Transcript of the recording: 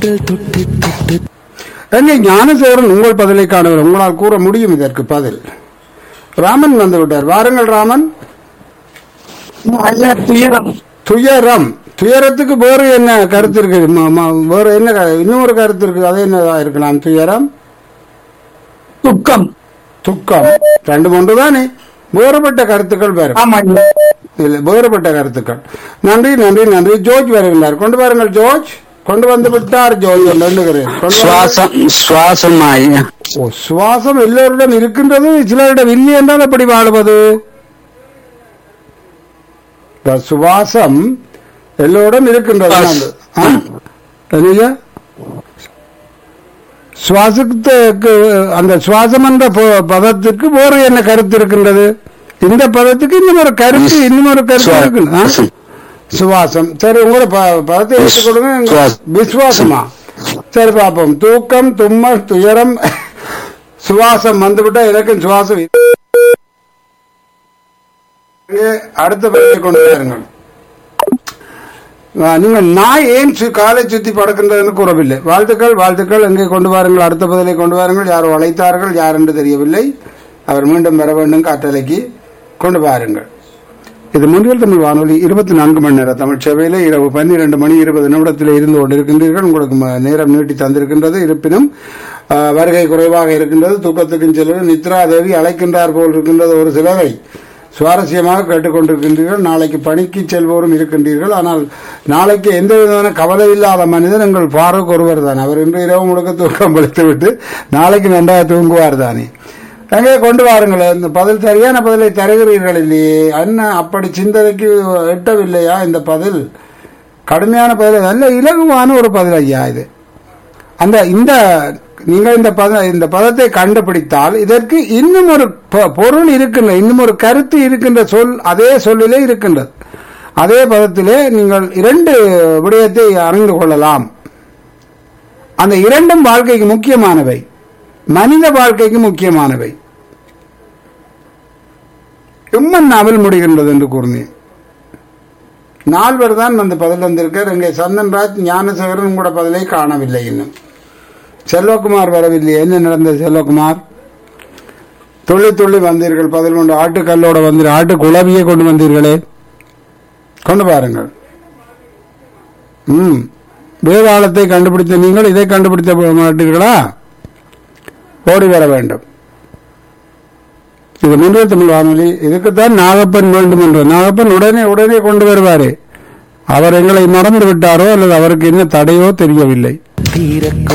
எங்கே ஞானசேகரன் உங்கள் பதிலை காணவர் உங்களால் கூற முடியும் இதற்கு பதில் ராமன் வந்து விட்டார் வாருங்கள் ராமன் ஐயா துயரம் துயரம் துயரத்துக்கு வேறு என்ன கருத்து இருக்கு ம- ம- வேறு என்ன க- இன்னொரு கருத்து இருக்கு அது என்னதா இருக்கலாம் துயரம் துக்கம் துக்கம் ரெண்டு மூன்று தானே வேறுபட்ட கருத்துக்கள் வேறு ஆமா ஐயா இல்ல வேறுபட்ட கருத்துக்கள் நன்றி நன்றி நன்றி ஜோர்ஜ் வருகின்றார் கொண்டு வாருங்கள் ஜோர்ஜ் கொண்டு வந்து விட்டார் ஜோர்ஜ் என்று எண்ணுகிறேன் கொண்டு வாருங்கள். சுவாசம் சுவாசம் ஐயா ஓ சுவாசம் எல்லோரிடம் இருக்கின்றது சிலரிடம் இல்லை என்றால் எப்படி வாழுவது இந்த சுவாசம் எல்லோரிடம் இருக்கின்றது அந்த- ஆ? என்னய்யா? சுவாசத்துக்கு அந்த சுவாசம் என்ற ப- பதத்துக்கு வேறு என்ன கருத்து இருக்கின்றது இந்த பதத்துக்கு இன்னும் ஒரு கருத்து இன்னும் ஒரு கருத்து இருக்கு ஆ? சுவாசம். சுவாசம் சரி உங்களோட ப- பதத்தை எடுத்துக் கொடுங்க சுவாசம். விசுவாசமா சரி பார்ப்போம் தூக்கம் தும்மல் துயரம் சுவாசம் வந்துவிட்டா எனக்கும் சுவாசம் இ- இங்கே அடுத்த பகுதியை கொண்டு வாருங்கள் ஆ, நீங்கள் நாய் ஏன் சு- காலை சுத்தி படுக்கின்றதுன்னு கூறவில்லை வாழ்த்துக்கள் வாழ்த்துக்கள் எங்கே கொண்டு வாருங்கள் அடுத்த பதிலை கொண்டு வாருங்கள் யாரோ அழைத்தார்கள் யார் என்று தெரியவில்லை அவர் மீண்டும் வர வேண்டும் காற்றலைக்கு கொண்டு வாருங்கள் இது முன்னில் தமிழ் வானொலி இருபத்தி நான்கு மணி நேரம் தமிழ் சேவையில இரவு பன்னிரண்டு மணி இருபது நிமிடத்தில் இருந்து கொண்டிருக்கின்றீர்கள் உங்களுக்கு ம- நேரம் நீட்டி தந்திருக்கின்றது இருப்பினும் ஆ, வருகை குறைவாக இருக்கின்றது தூக்கத்துக்கும் சிலர் நித்ரா தேவி அழைக்கின்றார் போல் இருக்கின்றது ஒரு சிலரை சுவாரஸ்யமாக கேட்டுக்கொண்டிருக்கின்றீர்கள் நாளைக்கு பணிக்கு செல்வோரும் இருக்கின்றீர்கள் ஆனால் நாளைக்கு எந்த விதமான கவலை இல்லாத மனிதன் எங்கள் ஃபாரூக் ஒருவர் தான் அவர் இன்று இரவு முழுக்க தூக்கம் படுத்து விட்டு நாளைக்கு நன்றாக தூங்குவார் தானே எங்கே கொண்டு வாருங்கள் இந்த பதில் சரியான பதிலை தருகிறீர்கள் இல்லையே அண்ணா அப்படி சிந்தனைக்கு எட்டவில்லையா இந்த பதில் கடுமையான பதில் நல்ல இலகுவான ஒரு பதில் ஐயா இது அந்த இந்த நீங்கள் இந்த பத இந்த பதத்தை கண்டுபிடித்தால் இதற்கு இன்னும் ஒரு பொ- பொருள் இருக்கின்ற இன்னும் ஒரு கருத்து இருக்கின்ற சொல் அதே சொல்லிலே இருக்கின்றது அதே பதத்திலே நீங்கள் இரண்டு விடயத்தை அறிந்து கொள்ளலாம் அந்த இரண்டும் வாழ்க்கைக்கு முக்கியமானவை மனித வாழ்க்கைக்கு முக்கியமானவை இம்மன்னாவில் முடிகின்றது என்று கூறினேன் நால்வர் தான் அந்த பதில் வந்திருக்கார் இங்கே சந்தன்ராஜ் ஞானசேகரன் கூட பதிலை காணவில்லை இன்னும் செல்வகுமார் வரவில்லை என்ன நடந்தது செல்வகுமார் துள்ளி துள்ளி வந்தீர்கள் பதில் கொண்டு ஆட்டுக்கல்லோட வந்து ஆட்டு குழவியை கொண்டு வந்தீர்களே கொண்டு பாருங்கள் ம் வேதாளத்தை கண்டுபிடித்த நீங்கள் இதை கண்டுபிடித்த மாட்டீர்களா ஓடி வர வேண்டும் இது முன்னே தமிழ் வானொலி இதுக்குத்தான் நாகப்பன் வேண்டும் என்று நாகப்பன் உடனே உடனே கொண்டு வருவாரே அவர் எங்களை மறந்து விட்டாரோ அல்லது அவருக்கு என்ன தடையோ தெரியவில்லை